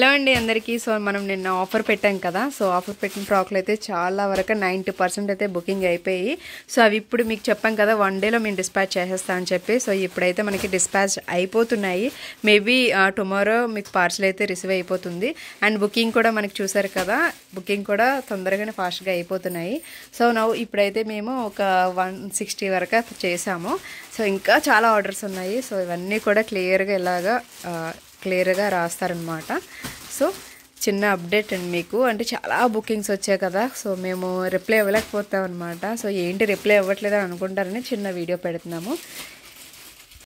hello అండి అందరికీ so మనం నిన్న ఆఫర్ పెట్టాం కదా సో ఆఫర్ పెట్టిన ఫ్రాక్లు అయితే చాలా వరకు నైంటీ పర్సెంట్ అయితే బుకింగ్ అయిపోయి సో అవి ఇప్పుడు మీకు చెప్పాం కదా వన్ డేలో మేము డిస్పాచ్ చేసేస్తా అని చెప్పి సో ఇప్పుడైతే మనకి డిస్పాచ్ అయిపోతున్నాయి మేబీ టుమారో మీకు పార్సల్ అయితే రిసీవ్ అయిపోతుంది అండ్ బుకింగ్ కూడా మనకి చూసారు కదా బుకింగ్ కూడా తొందరగానే ఫాస్ట్గా అయిపోతున్నాయి సో నవ్వు ఇప్పుడైతే మేము ఒక వన్ సిక్స్టీ వరకు చేసాము సో ఇంకా చాలా ఆర్డర్స్ ఉన్నాయి సో ఇవన్నీ కూడా క్లియర్గా ఇలాగా క్లియర్గా రాస్తారనమాట సో చిన్న అప్డేట్ అండి మీకు అంటే చాలా బుకింగ్స్ వచ్చాయి కదా సో మేము రిప్లై ఇవ్వలేకపోతాం అనమాట సో ఏంటి రిప్లై ఇవ్వట్లేదు అని అనుకుంటారని చిన్న వీడియో పెడుతున్నాము